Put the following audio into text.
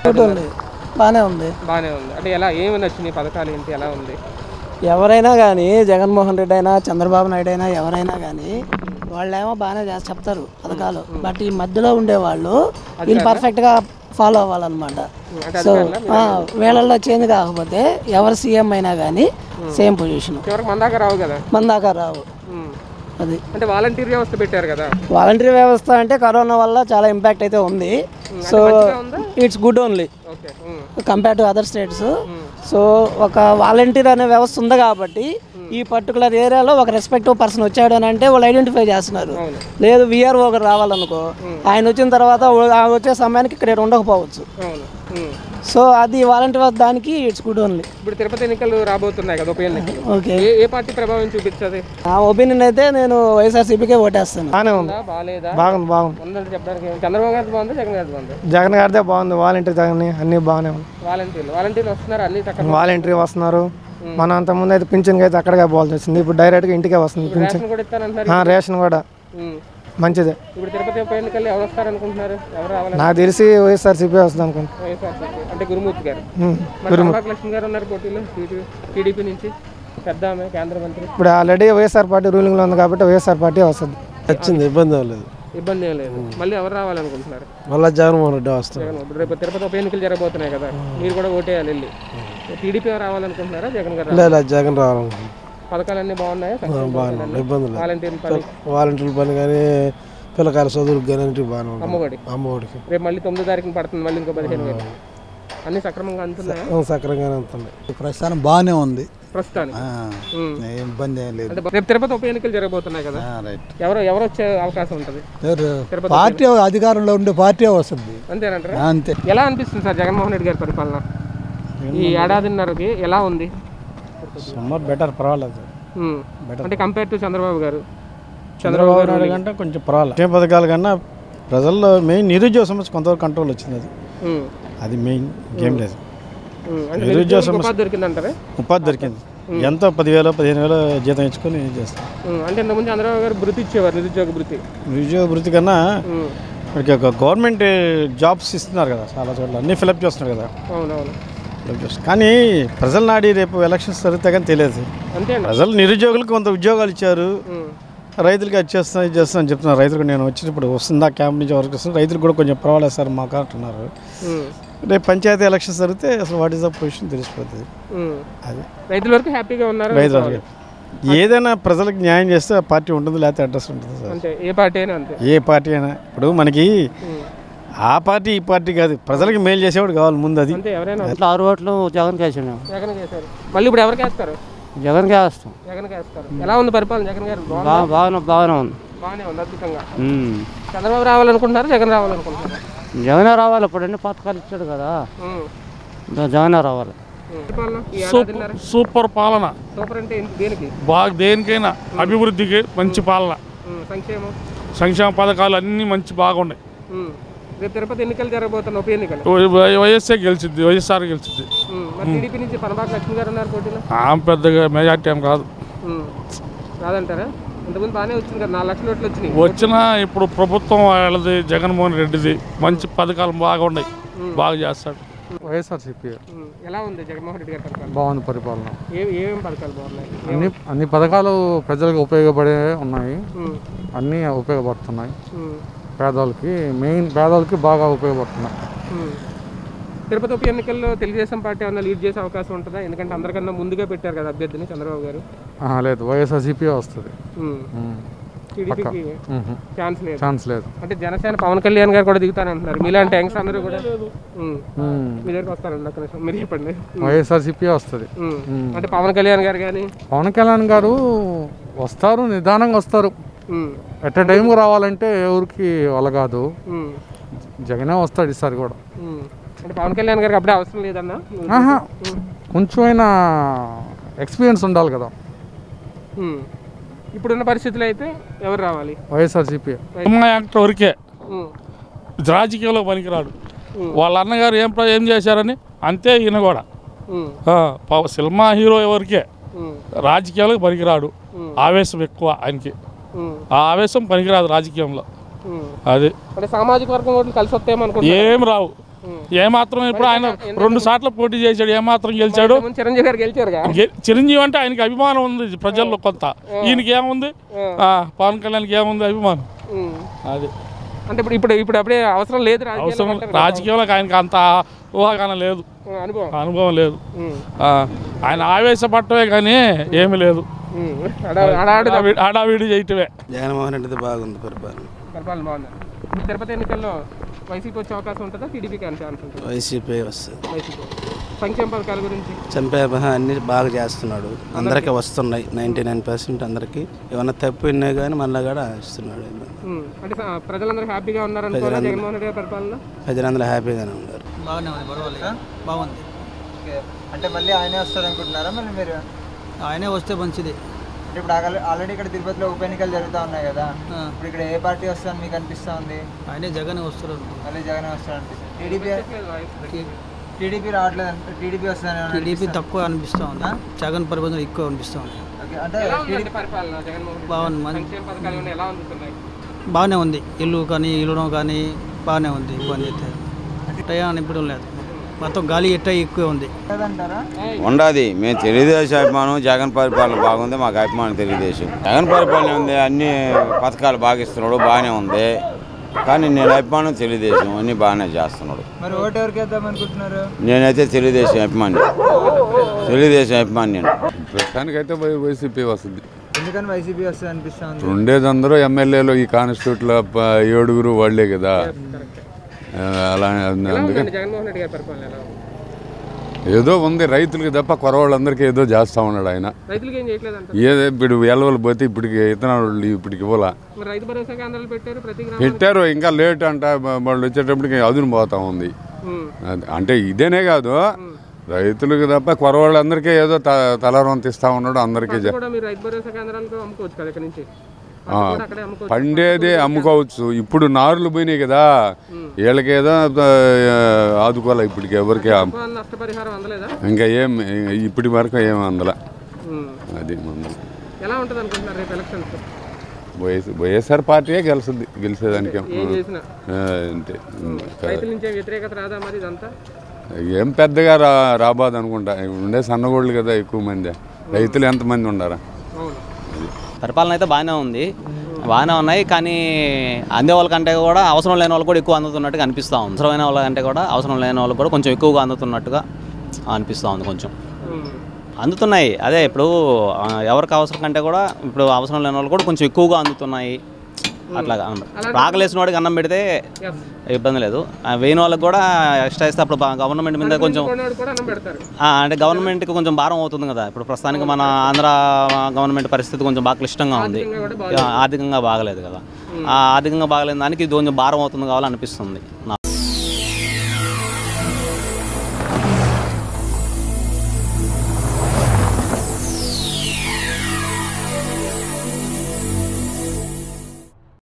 ఒకటి ఉంది బాగానే ఉంది బాగానే ఉంది అంటే ఎలా ఏమి నచ్చింది ఈ పథకాలు ఏంటి ఎలా ఉంది ఎవరైనా కానీ జగన్మోహన్ రెడ్డి అయినా చంద్రబాబు నాయుడు అయినా ఎవరైనా కానీ వాళ్ళేమో బాగానే చేసి చెప్తారు పథకాలు బట్ ఈ మధ్యలో ఉండేవాళ్ళు వీళ్ళు పర్ఫెక్ట్గా ఫాలో అవ్వాలన్నమాట అంటే సో ఆ, వీళ్ళల్లో చేంజ్ కాకపోతే ఎవరు సీఎం అయినా కానీ సేమ్ పొజిషన్ చివరికి మన దాకా రావు కదా మన దాకా రావు ఉమ్. అది అంటే వాలంటీర్ వ్యవస్థ పెట్టారు కదా వాలంటరీ వ్యవస్థ అంటే కరోనా వల్ల చాలా ఇంపాక్ట్ అయితే ఉంది సో ఉందా? It's good only okay um. Compare to other states so ఒక వాలంటీర్ అనే వ్యవస్థ ఉంది కాబట్టి ఈ పర్టికులర్ ఏరియాలో ఒక రెస్పెక్టివ్ పర్సన్ వచ్చాడు అని అంటే వాళ్ళు ఐడెంటిఫై చేస్తున్నారు అవును. లేదు విఆర్ఓ ఒకరు రావాలనుకో ఆయన వచ్చిన తర్వాత ఓ- ఆ వచ్చే సమయానికి ఇక్కడ ఉండకపోవచ్చు అవును ఉమ్. సో అది వాలంటీర్ దానికి ఇట్స్ గుడ్ ఓన్లీ ఇప్పుడు తిరుపతి ఎన్నికలు రాబోతున్నాయి కదా ఉప ఎన్నికలు ఓకే ఏ ఏ పార్టీ ప్రభావం చూపించదు నా ఒపీనియన్ అయితే నేను వైఎస్ఆర్సీపీకే ఓటేస్తాను బాగానే ఉంది ఉందా బాగాలేదా బాగుంది బాగుంది ఉందంటే చెప్పడానికి ఏం- చంద్రబాబు గారి బాగుందా జగన్ గారి బాగుందా జగన్ గారిదే బాగుంది వాలంటీర్ జగన్ అన్నీ బాగానే ఉంది వాలంటీర్లు వాలంటీర్లు వస్తున్నారు అన్ని చక్కగా వాలంటీర్ వస్తున్నారు మనం అంత ముందు అయితే పింఛన్కి అయితే అక్కడికే పోవాల్సి వచ్చింది ఇప్పుడు డైరెక్ట్గా ఇంటికే వస్తుంది పింఛన్ రేషన్ కూడా ఇస్తానంటున్నారు ఆ, రేషన్ కూడా ఉమ్. మంచిదే ఇప్పుడు తిరుపతి ఉప ఎన్నికల్లో ఎవరు వస్తారనుకుంటున్నారు ఎవరు రావాలి నాకు తెలిసి వైఎస్ఆర్సీపీ వస్తుంది అనుకుంటా వైఎస్ఆర్సీపీ అంటే గురుమూర్తి గారు ఉమ్. మరి కమలాక లక్ష్మి గారు ఉన్నారు పోటీలో టీడీపీ నుంచి పెద్ద ఆమె కేంద్ర మంత్రి ఇప్పుడు ఆల్రెడీ వైఎస్ఆర్ పార్టీ రూలింగ్లో ఉంది కాబట్టి వైఎస్ఆర్ పార్టీ వస్తుంది వచ్చింది ఇబ్బంది ఏం లేదు ఇబ్బంది ఏం లేదు మళ్ళీ ఎవరు రావాలనుకుంటున్నారు మళ్ళీ జగన్మోహన్ రెడ్డి వస్తాడు జగన్ ఇప్పుడు రేపు తిరుపతి ఉప ఎన్నికలు జరగబోతున్నాయి కదా మీరు కూడా ఓటేయాలి వెళ్ళి టీడీపీ రావాలనుకుంటున్నారా జగన్ గారు లేదు జగన్ రావాలనుకుంటున్నాను పథకాలన్నీ బాగున్నాయా సంక్షేమ బాగానే పథకాలన్నీ? ఇబ్బంది లేదు వాలంటీర్ పని వాలంటీర్ల పని కానీ పిల్లకాయల చదువులకు కానీ అన్నిటికీ బాగానే ఉంటుంది అమ్మఒడి అమ్మఒడికి రేపు మళ్ళీ తొమ్మిది తారీఖున పడుతుంది మళ్ళీ ఇంకో పదిహేను వేలు అన్ని సక్రమంగా అందుతున్నాయా ఆ, సక్రమంగానే ఉంటుంది ప్రస్తుతానం బాగానే ఉంది ప్రస్తుతానికి ఆ, ఉమ్. ఏం ఇబ్బంది ఏం లేదు అంటే రేపు తిరుపతి ఉప ఎన్నికలు జరగబోతున్నాయి కదా ఆ, రైట్ ఎవరు ఎవరు వచ్చే అవకాశం ఉంటుంది ఎవరు? తిరుపతి పార్టీ అధికారంలో ఉండే పార్టీ వస్తుంది అంతేనంటారా ఆ, అంతే ఎలా అనిపిస్తుంది సార్ జగన్మోహన్ రెడ్డి గారి పరిపాలన ఈ ఏడాదిన్నరకి ఎలా ఉంది సమ్మర్ బెటర్ పర్వాలేదు ఉమ్. అంటే కంపేర్ టు చంద్రబాబు గారు చంద్రబాబు నాయుడు కంటే కొంచెం పర్వాలేదు సంక్షేమ పథకాల కన్నా ప్రజల్లో మెయిన్ నిరుద్యోగ సమస్య కొంతవరకు కంట్రోల్ వచ్చింది అది ఉమ్. అది మెయిన్ ఇంకేం లేదు ఉమ్. అంటే నిరుద్యోగ నిరుద్యోగులకు సమస్య ఉపాధి దొరికిందంటారా ఉపాధి దొరికింది ఎంతో పదివేలు పదిహేను వేలు జీతం ఇచ్చుకొని చేస్తాం ఉమ్. అంటే ఇంతకుముందు చంద్రబాబు గారు భృతి ఇచ్చేవారు నిరుద్యోగ భృతి నిరుద్యోగ వృత్తి కన్నా ఉమ్. మనకి ఒక గవర్నమెంట్ జాబ్స్ ఇస్తున్నారు కదా చాలా చోట్ల అన్నీ ఫిలప్ చేస్తున్నారు కదా అవునవును ఫిలప్ చేస్తున్నారు కానీ ప్రజల నాడి రేపు ఎలక్షన్స్ జరిగితే కానీ తెలియదు అంతే అండి ప్రజలు నిరుద్యోగులకు కొంత ఉద్యోగాలు ఇచ్చారు ఉమ్. రైతులకి అది చేస్తున్నా ఇది చేస్తున్నా అని చెప్తున్నారు రైతులకు నేను వచ్చినప్పుడు వస్తుందా క్యాంప్ నుంచి వరకు వస్తుంది రైతులకు కూడా కొంచెం పర్వాలేదు సార్ మాకు అంటున్నారు ఉమ్. రేపు పంచాయతీ ఎలక్షన్స్ జరిగితే అసలు వాట్ ఈస్ ద పొజిషన్ తెలిసిపోతుంది ఉమ్. అది రైతుల వరకు హ్యాపీగా ఉన్నారు రైతులకి ఏదైనా ప్రజలకు న్యాయం చేస్తే ఆ పార్టీ ఉంటుంది లేకపోతే అడ్రస్ ఉంటుంది సార్ అంతే ఏ పార్టీ అయినా అంతే ఏ పార్టీ అయినా ఇప్పుడు మనకి ఉమ్. ఆ పార్టీ ఈ పార్టీ కాదు ప్రజలకు మేలు చేసేవాడు కావాలి ముందు అది అంతే ఎవరైనా ఇట్లా ఆరు ఓట్లు జగన్ వేసినాం జగన్ చేశారు మళ్ళీ ఇప్పుడు ఎవరికి వేస్తారు జగన్ వేస్తాం జగన్ వేస్తారు ఎలా ఉంది పరిపాలన జగన్ గారు బాగుందా? బాగా బాగానే బాగానే ఉంది బాగానే ఉంది అద్భుతంగా ఉమ్. చంద్రబాబు రావాలనుకుంటున్నారు జగన్ రావాలనుకుంటున్నారు జగనే రావాలి ఇప్పుడు అన్ని పథకాలు ఇచ్చాడు కదా జగనే రావాలి పరిపాలన ఈ ఏడాదిన్నర సూపర్ పాలన సూపర్ అంటే ఏంటి? దేనికి బాగా దేనికైనా అభివృద్ధికి మంచి పాలన ఉమ్, సంక్షేమం సంక్షేమ పథకాలు అన్నీ మంచి బాగున్నాయి ఉమ్. రేపు తిరుపతి ఎన్నికలు జరగబోతున్న ఉప ఎన్నికలు వై- వైఎస్ఆర్ గెలిచిద్ది వైఎస్ఆర్ గెలిచిద్ది ఉమ్, మరి టీడీపీ నుంచి పనబాక లక్ష్మి గారు ఉన్నారు పోటీలో ఆమె పెద్దగా మెజార్టీ ఏం కాదు ఉమ్. రాదంటారా ఇంతకుముందు బాగానే వచ్చింది కదా నాలుగు లక్షల ఓట్లు వచ్చినాయి వచ్చిన ఇప్పుడు ప్రభుత్వం వాళ్ళది జగన్మోహన్ రెడ్డిది మంచి పథకాలు బాగా ఉన్నాయి బాగా చేస్తాడు వైఎస్ఆర్సీపీ ఉమ్. ఎలా ఉంది జగన్మోహన్ రెడ్డి గారి పరిపాలన బాగుంది పరిపాలన ఏ ఏమేమి పథకాలు బాగున్నాయి అన్ని అన్ని పథకాలు ప్రజలకు ఉపయోగపడే ఉన్నాయి ఉమ్. అన్నీ ఉపయోగపడుతున్నాయి ఉమ్. పేదవాళ్ళకి మెయిన్ పేదవాళ్ళకి బాగా ఉపయోగపడుతున్నాయి ఉమ్. తిరుపతి ఉప ఎన్నికల్లో తెలుగుదేశం పార్టీ ఏమన్నా లీడ్ చేసే అవకాశం ఉంటుందా ఎందుకంటే అందరికన్నా ముందుగా పెట్టారు కదా అభ్యర్థిని చంద్రబాబు గారు ఆహా, లేదు వైఎస్ఆర్సీపీ వస్తుంది ఉమ్. టీడీపీకి ఛాన్స్ లేదు ఛాన్స్ లేదు అంటే జనసేన పవన్ కళ్యాణ్ గారు కూడా దిగుతానంటున్నారు మీలాంటి యంగ్స్ అందరూ కూడా ఉమ్. ఉమ్. మీ దగ్గరికి వస్తారండి ఒక్క నిమిషం మీరు చెప్పండి ఉమ్. వైఎస్ఆర్సీపీ వస్తుంది ఉమ్. ఉమ్. అంటే పవన్ కళ్యాణ్ గారు కానీ పవన్ కళ్యాణ్ గారు వస్తారు నిదానంగా వస్తారు ఎట్ టైంకి రావాలంటే ఎవరికి వాళ్ళ కాదు జగనే వస్తాడు ఈసారి కూడా అంటే పవన్ కళ్యాణ్ గారికి అప్పుడే అవసరం లేదన్నా ఆహా కొంచెమైనా ఎక్స్పీరియన్స్ ఉండాలి కదా ఉమ్. ఇప్పుడున్న పరిస్థితులు అయితే ఎవరు రావాలి వైఎస్ఆర్సీపీ సినిమా యాక్టర్ వరకే ఉమ్. రాజకీయంలో పనికిరాడు వాళ్ళ అన్నగారు ఏం ప్ర- ఏం చేశారని అంతే ఈయన కూడా ఉమ్. ఆ, పవ- సినిమా హీరో ఎవరికే ఉమ్. రాజకీయాలకు పనికిరాడు ఉమ్. ఆవేశం ఎక్కువ ఆయనకి ఉమ్. ఆ ఆవేశం పనికిరాదు రాజకీయంలో ఉమ్. అది అంటే సామాజిక వర్గం ఓట్లు కలిసి వస్తాయేమో అనుకుంటున్నా ఏం రావు ఏమాత్రం ఇప్పుడు ఆయన రెండు సార్లు పోటీ చేశాడు ఏమాత్రం గెలిచాడు ముందు చిరంజీవి గారు గెలిచారుగా గె- చిరంజీవి అంటే ఆయనకి అభిమానం ఉంది ప్రజల్లో కొంత ఈయనకి ఏముంది ఆ, పవన్ కళ్యాణ్కి ఏముంది అభిమానం ఉమ్. అది అంటే ఇప్పుడు ఇప్పుడు ఇప్పుడు అప్పుడే అవసరం లేదు రాజకీయాల్లో అవసరం అంటారు కదా. రాజకీయంలో ఆయనకి అంత ఊహాగానం లేదు ఉమ్, అనుభవం అనుభవం లేదు ఉమ్. ఆ, ఆయన ఆవేశపడటమే కానీ ఏమీ లేదు ఉమ్. హడా- హడావిడి హడావిడి- హడావిడి చేయటమే జగన్మోహన్ రెడ్డిది బాగుంది పరిపాలన పరిపాలన బాగుంది ఇప్పుడు తిరుపతి ఎన్నికల్లో వైసీపీ వచ్చే అవకాశం ఉంటుందా టీడీపీకి అనే ఛాన్స్ ఉంటుంది వైసీపీ వస్తుంది వైసీపీ సంక్షేమ పథకాల గురించి చంపే అన్ని బాగా చేస్తున్నాడు అందరికీ వస్తున్నాయి నైంటీ నైన్ పర్సెంట్ అందరికీ ఏమన్నా తప్పు ఉన్నాయి కానీ మళ్ళీ కూడా ఇస్తున్నాడు ఉమ్. అంటే స- ప్రజలందరూ హ్యాపీగా ఉన్నారు అనుకోవాలా జగన్మోహన్ రెడ్డి గారి పరిపాలన ప్రజలందరూ హ్యాపీగానే ఉన్నారు బాగానే ఉంది పర్వాలేదు బాగుంది అంటే మళ్ళీ ఆయనే వస్తారు అనుకుంటున్నారా మళ్ళీ మీరు ఆయనే వస్తే మంచిది అంటే ఇప్పుడు ఆల్రెడీ ఇక్కడ తిరుపతిలో ఉప ఎన్నికలు జరుగుతూ ఉన్నాయి కదా ఇప్పుడు ఇక్కడ ఏ పార్టీ వస్తుందని మీకు అనిపిస్తా ఉంది ఆయనే జగన్ వస్తారు మళ్ళీ జగన్ వస్తారు అనిపిస్తుంది టీడీపీ టీడీపీ రావట్లేదు అంటే టీడీపీ వస్తుందని ఏమైనా టీడీపీ అనిపిస్తుందా? తక్కువ అనిపిస్తూ ఉంది జగన్ పరిపాలన ఎక్కువ అనిపిస్తూ ఉంది ఓకే, అంటే ఎలా ఉందండి పరిపాలన జగన్మోహన్ రెడ్డి బాగుంది మంచి సంక్షేమ పథకాలు ఏమైనా ఎలా అందుతున్నాయి బాగానే ఉంది ఇల్లు కానీ ఇల్లుడం కానీ బాగానే ఉంది ఇబ్బంది అయితే టయా అనిపించడం లేదు మొత్తం గాలి ఎట్ట ఎక్కువ ఉంది లేదంటారా ఉండదు మేము తెలుగుదేశం అభిమానం జగన్ పరిపాలన బాగుంది మాకు అభిమానం తెలుగుదేశం జగన్ పరిపాలన ఉంది అన్ని పథకాలు బాగా ఇస్తున్నాడు బాగానే ఉంది కానీ నేను అభిమానం తెలుగుదేశం అన్ని బాగానే చేస్తున్నాడు మరి ఓటు ఎవరికి వేద్దాం అనుకుంటున్నారు నేనైతే తెలుగుదేశం అభిమాని తెలుగుదేశం అభిమాని నేను ప్రస్తుతానికైతే వై- వైసీపీ వస్తుంది ఎందుకని వైసీపీ వస్తుంది అనిపిస్తా ఉంది ఉండేది అందరూ ఎమ్మెల్యేలు ఈ కాన్స్టిట్యూట్లో ప- ఏడుగురు వాళ్ళే కదా ఆ, అలా ఎలా అందుకని ఉందండి జగన్మోహన్ రెడ్డి గారి పరిపాలన ఎలా ఉంది ఏదో ఉంది రైతులకి తప్ప కొరవాళ్ళందరికీ ఏదో చేస్తా ఉన్నాడు ఆయన రైతులకి ఏం చేయట్లేదు అంటారు ఏదో ఇప్పుడు ఎలవలు పోతే ఇప్పటికి ఇతనాలు ఇప్పటికి ఇవ్వాల మరి రైతు భరోసా కేంద్రాలు పెట్టారు ప్రతి గ్రామం పెట్టారు ఇంకా లేట్ అంట వాళ్ళు వచ్చేటప్పటికి అదును పోతా ఉంది ఉమ్. అది- అంటే ఇదేనే కాదు రైతులకు తప్ప కొరవాళ్ళందరికీ ఏదో త తలరంత ఇస్తా ఉన్నాడు అందరికీ జ- కూడా మీరు రైతు భరోసా కేంద్రాలకు అమ్ముకోవచ్చు కదా ఇక్కడ నుంచి ఆ, కూడా అక్కడే అమ్ముకోవచ్చు పండేది అమ్ముకోవచ్చు ఇప్పుడు నారులు పోయినాయి కదా వీళ్ళకేదో ఆదుకోవాలి ఇప్పటికి ఎవరికి తుఫాన్ నష్టపరిహారం అందలేదా ఇంకా ఏం ఇప్పటి వరకు ఏం అందల ఉమ్. అది మందల ఎలా ఉంటుంది అనుకుంటున్నారు రేపు ఎలక్షన్స్ వైఎస్ వైఎస్ఆర్ పార్టీయే గెలుస్తుంది గెలిచేదానికి ఏం చేసినా ఆ, అంతే రైతుల నుంచే వ్యతిరేకత రాదా మరి ఇదంతా ఏం పెద్దగా రా రాబాదు అనుకుంటా ఉండే సన్నగోళ్ళు కదా ఎక్కువ మంది రైతులు ఎంతమంది ఉండారా అవును పరిపాలన అయితే బాగానే ఉంది బాగానే ఉన్నాయి కానీ అందే వాళ్ళకంటే కూడా అవసరం లేని వాళ్ళు కూడా ఎక్కువ అందుతున్నట్టుగా అనిపిస్తూ ఉంది అవసరమైన వాళ్ళకంటే కూడా అవసరం లేని వాళ్ళు కూడా కొంచెం ఎక్కువగా అందుతున్నట్టుగా అనిపిస్తూ ఉంది కొంచెం అందుతున్నాయి అదే ఇప్పుడు ఆ, ఎవరికి అవసరం కంటే కూడా ఇప్పుడు అవసరం లేని వాళ్ళు కూడా కొంచెం ఎక్కువగా అందుతున్నాయి అట్లాగా ఇప్పుడు ఆకలేసిన వాడికి అన్నం పెడితే ఇబ్బంది లేదు ఆ, వేయని వాళ్ళకి కూడా ఎక్స్ట్రా ఇస్తే అప్పుడు గవర్నమెంట్ మీద కొంచెం కొన్నాడు కూడా అన్నం పెడతారు ఆ, అంటే గవర్నమెంట్కి కొంచెం భారం అవుతుంది కదా ఇప్పుడు ప్రస్తుతానికి మన ఆంధ్ర గవర్నమెంట్ పరిస్థితి కొంచెం బాగా క్లిష్టంగా ఉంది ఆ, ఆర్థికంగా బాగలేదు కదా ఆ ఆర్థికంగా బాగలేని దానికి ఇది కొంచెం భారం అవుతుంది కావాలనిపిస్తుంది నా